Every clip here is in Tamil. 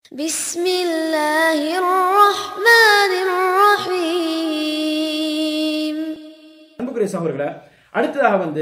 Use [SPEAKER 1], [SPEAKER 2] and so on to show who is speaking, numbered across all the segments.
[SPEAKER 1] بسم الله الرحمن الرحيم
[SPEAKER 2] அன்புக்குரிய சகோதரர்களே அடுத்ததாக வந்து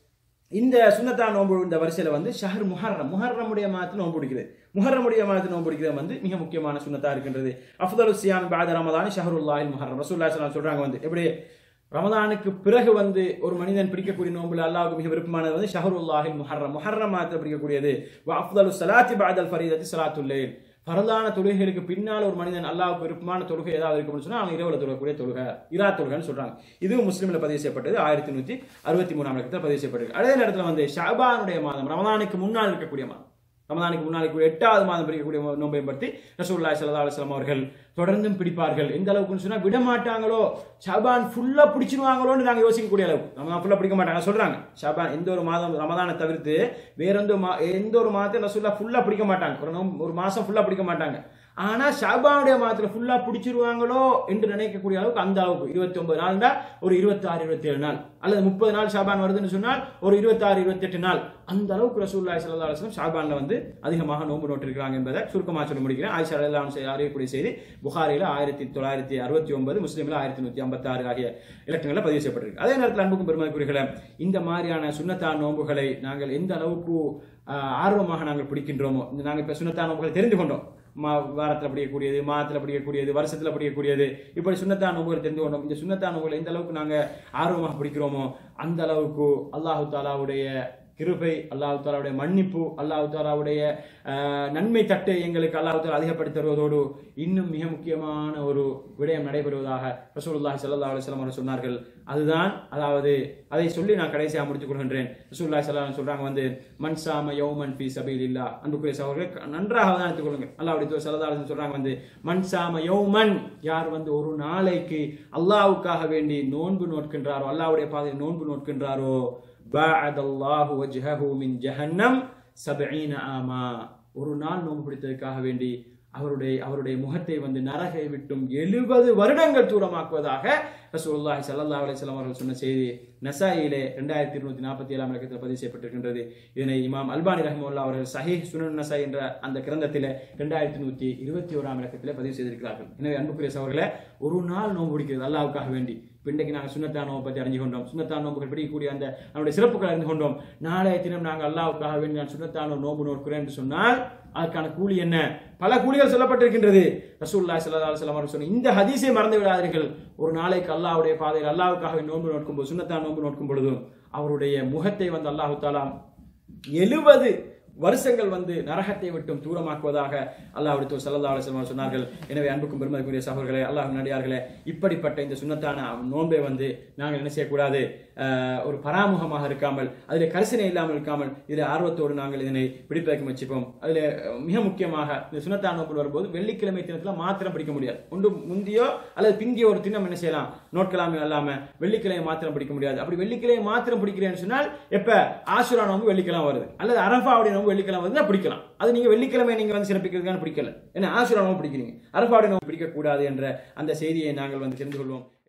[SPEAKER 2] இந்த சுன்னத்தா நோன்பு இந்த வரிசையில வந்து ஷஹர் முஹர்ரம் முஹர்ரமுடைய மாதத்தில் நோன்பு பிடிக்கிறது முஹர்ரமுடைய மாதத்தில் நோன்பு பிடிக்கிறது வந்து மிக முக்கியமான சுன்னத்தா இருக்கின்றது அஃதலு சியாம் பாத ரமதான் ஷஹருல்லாஹில் முஹர்ரம் ரசூல்லா ஸல்லல்லாஹு சொல்றாங்க வந்து எப்படி ரமதானுக்கு பிறகு வந்து ஒரு மனிதன் பிடிக்கக்கூடிய நோன்புல அல்லாஹ்வுக்கு மிக விருப்பமானது வந்து ஷஹருல்லாஹில் முஹர்ரம் முஹர்ரம் மாதத்தில் பிடிக்கக்கூடியது வ அஃதலு ஸலாத்தி பாதல் ஃபரீதத்தி ஸலாத்துல் லைல் பரலான தொழுகைகளுக்கு பின்னால் ஒரு மனிதன் அல்லாஹ்வுக்கு விருப்பமான தொழுகை ஏதாவது இருக்கும்னு சொன்னா அவன் இரவுல தொழக்கூடிய தொழுகை இரா தொழுகைன்னு சொல்றாங்க இதுவும் முஸ்லீம்ல பதிவு செய்யப்பட்டது ஆயிரத்தி நூத்தி அறுபத்தி மூணாம் லட்சத்தில் பதிவு செய்யப்பட்டிருக்கு அதே நேரத்தில் வந்து ஷாபானுடைய மாதம் ரமதானுக்கு முன்னால் இருக்கக்கூடிய மாதம் ரமதானுக்கு முன்னால் இருக்கக்கூடிய எட்டாவது மாதம் பிடிக்கக்கூடிய நோன்பை பற்றி ரசூல்லாய் சல்லா அலுவலாம் அவர்கள் தொடர்ந்தும் பிடிப்பார்கள் எந்த அளவுக்குன்னு சொன்னா விட மாட்டாங்களோ ஷாபான் ஃபுல்லா பிடிச்சிருவாங்களோன்னு நாங்க யோசிக்கக்கூடிய அளவுக்கு ரமதான் ஃபுல்லா பிடிக்க மாட்டாங்க சொல்றாங்க ஷாபான் எந்த ஒரு மாதம் ரமதானை தவிர்த்து வேற எந்த மா எந்த ஒரு மாதத்தை ரசூல்லா ஃபுல்லா பிடிக்க மாட்டாங்க ஒரு நோம்பு- ஒரு மாசம் ஃபுல்லா பிடிக்க மாட்டாங்க ஆனா ஷாபானுடைய மாதத்துல ஃபுல்லா பிடிச்சிருவாங்களோ என்று நினைக்கக்கூடிய அளவுக்கு அந்த அளவுக்கு இருபத்தி ஒன்பது நாள்னா ஒரு இருபத்தி ஆறு இருபத்தி ஏழு நாள் அல்லது முப்பது நாள் ஷாபான் வருதுன்னு சொன்னால் ஒரு இருபத்தாறு இருபத்தெட்டு நாள் அந்த அளவுக்கு ரசூல்லாய் ஸல்லல்லாஹு அலைஹி வஸல்லம் ஷாபான்ல வந்து அதிகமாக நோன்பு நோட்டிருக்கிறாங்க என்பதை சுருக்கமாக சொல்லி முடிக்கிறேன் ஆயிஷா ரலியல்லாஹு அன்ஹா அறியக்கூடிய செய்தி புகாரில ஆயிரத்தி தொள்ளாயிரத்தி அறுபத்தி ஒன்பது முஸ்லீம்ல ஆயிரத்தி நூத்தி ஐம்பத்தி ஆறு ஆகிய இலக்கங்களில் பதிவு செய்யப்பட்டிருக்கு அதே நேரத்தில் அன்புக்கும் பெருமதிக்குரியர்களே இந்த மாதிரியான சுன்னத்தான் நோன்புகளை நாங்கள் எந்த அளவுக்கு ஆஹ், ஆர்வமாக நாங்கள் பிடிக்கின்றோமோ இந்த நாங்கள் இப்போ சுன்னத்தான் நோன்புகளை தெரிந்து கொண்டோம் மா வாரத்தில் படிக்கக்கூடியது மாதத்தில் படிக்கக்கூடியது வருஷத்தில் படிக்கக்கூடியது இப்படி சுன்னத்தான் நோம்புகள் தெரிந்து கொண்டோம் இந்த சுன்னத்தான் நோம்புகளை எந்த அளவுக்கு நாங்கள் ஆர்வமாக பிடிக்கிறோமோ அந்த அளவுக்கு அல்லாஹு தாலாவுடைய கிருபை அல்லாஹு தாலாவுடைய மன்னிப்பு அல்லாஹு தாலாவுடைய ஆஹ், நன்மை தட்டு எங்களுக்கு அல்லாஹு தாலா அதிகப்படுத்தி தருவதோடு இன்னும் மிக முக்கியமான ஒரு விடயம் நடைபெறுவதாக ரசூலுல்லாஹி ஸல்லல்லாஹு அலைஹி வஸல்லம் அவர்கள் சொன்னார்கள் அதுதான் அதாவது அதை சொல்லி நான் கடைசியாக முடித்துக் கொள்கின்றேன் ரசூலுல்லாஹி ஸல்லல்லாஹு அலைஹி வஸல்லம் சொல்றாங்க வந்து மன் சாம யௌமன் ஃபீ சபீலில்லாஹ் அன்புக்குரிய சகோதரர்களே நன்றாக அவதானித்துக் கொள்ளுங்கள் அல்லாஹ்வுடைய தூதர் ஸல்லல்லாஹு அலைஹி வஸல்லம் சொல்றாங்க வந்து மன் சாம யௌமன் யார் வந்து ஒரு நாளைக்கு அல்லாஹ்வுக்காக வேண்டி நோன்பு நோட்கின்றாரோ அல்லாஹ்வுடைய பாதையில் நோன்பு நோட்கின்றாரோ பாஅதல்லாஹு வஜ்ஹஹு மின் ஜஹன்னம் சபீன ஆமா ஒரு நாள் நோன்பு பிடித்ததற்காக வேண்டி அவருடைய அவருடைய முகத்தை வந்து நரகை விட்டும் எழுபது வருடங்கள் தூரமாக்குவதாக ரசூலுல்லாஹி ஸல்லல்லாஹு அலைஹி வஸல்லம் அவர்கள் சொன்ன செய்தி நசாயிலே ரெண்டாயிரத்தி இருநூத்தி நாற்பத்தி ஏழாம் இலக்கத்தில் பதிவு செய்யப்பட்டிருக்கின்றது இதனை இமாம் அல்பானி ரஹ்முல்லா அவர்கள் சஹீஹ் சுனன் நசாய் என்ற அந்த கிரந்தத்திலே ரெண்டாயிரத்தி நூத்தி இருபத்தி ஓராம் இலக்கத்திலே பதிவு செய்திருக்கிறார்கள் எனவே அன்புக்குரிய சகோதரர்களே ஒரு நாள் நோன்பு பிடிக்கிறது அல்லாஹ்வுக்காக வேண்டி இப்ப இன்றைக்கு நாங்கள் சுண்ணத்தா நோம்பை பற்றி அறிஞ்சு கொண்டோம் சுண்ணத்தா நோம்புகள் பிடிக்கக்கூடிய அந்த நம்முடைய சிறப்புகள் அறிந்து கொண்டோம் நாளைய தினம் நாங்கள் அல்லாஹ்வுக்காக வேண்டி நான் சுண்ணத்தா நோன்பு நோக்கிறேன் என்று சொன்னால் அதற்கான கூலி என்ன பல கூலிகள் சொல்லப்பட்டிருக்கின்றது ரசூலுல்லாஹி ஸல்லல்லாஹு அலைஹி வஸல்லம் அவர்கள் சொன்ன இந்த ஹதீஸை மறந்து விடாதீர்கள் ஒரு நாளைக்கு அல்லாஹ்வுடைய பாதையில் அல்லாஹ்வுக்காக நோன்பு நோக்கும் போது சுண்ணத்தா நோன்பு நோக்கும் பொழுதும் அவருடைய முகத்தை வந்து அல்லாஹு தாலா எழுபது வருஷங்கள் வந்து நரகத்தை விட்டும் தூரமாக்குவதாக அல்லாஹ்வுடைய தூதர் ஸல்லல்லாஹு அலைஹி வஸல்லம் சொன்னார்கள் எனவே அன்புக்கும் பெருமதிக்குரிய சகோதரர்களே அல்லாஹ் நடிகார்களே இப்படிப்பட்ட இந்த சுன்னத்தான நோன்பை வந்து நாங்கள் என்ன செய்யக்கூடாது ஆஹ், ஒரு பராமுகமாக இருக்காமல் அதில் கரிசனை இல்லாமல் இருக்காமல் இதில் ஆர்வத்தோடு நாங்கள் இதனை பிடிப்பதற்கு முயற்சிப்போம் அதில் மிக முக்கியமாக இந்த சுனத்தான் நோன்பு வரும்போது வெள்ளிக்கிழமை தினத்தில் மாத்திரம் பிடிக்க முடியாது ஒன்று முந்தியோ அல்லது பிந்தியோ ஒரு தினம் என்ன செய்யலாம் நோட்கலாமே அல்லாம வெள்ளிக்கிழமை மாத்திரம் பிடிக்க முடியாது அப்படி வெள்ளிக்கிழமை மாத்திரம் பிடிக்கிறேன்னு சொன்னால் எப்ப ஆசுரா நோம்பு வெள்ளிக்கிழமை வருது அல்லது அரபாவுடைய நோம்பு வெள்ளிக்கிழமை வருதுன்னா பிடிக்கலாம் அது நீங்க வெள்ளிக்கிழமை நீங்க வந்து சிறப்பிக்கிறதுக்கான பிடிக்கல ஏன்னா ஆசுரா நோம்பு பிடிக்கிறீங்க அரபாவுடைய நோம்பு பிடிக்க கூடாது என்ற அந்த செய்தியை நாங்கள் வந்து தெரிந்து கொள்வோம்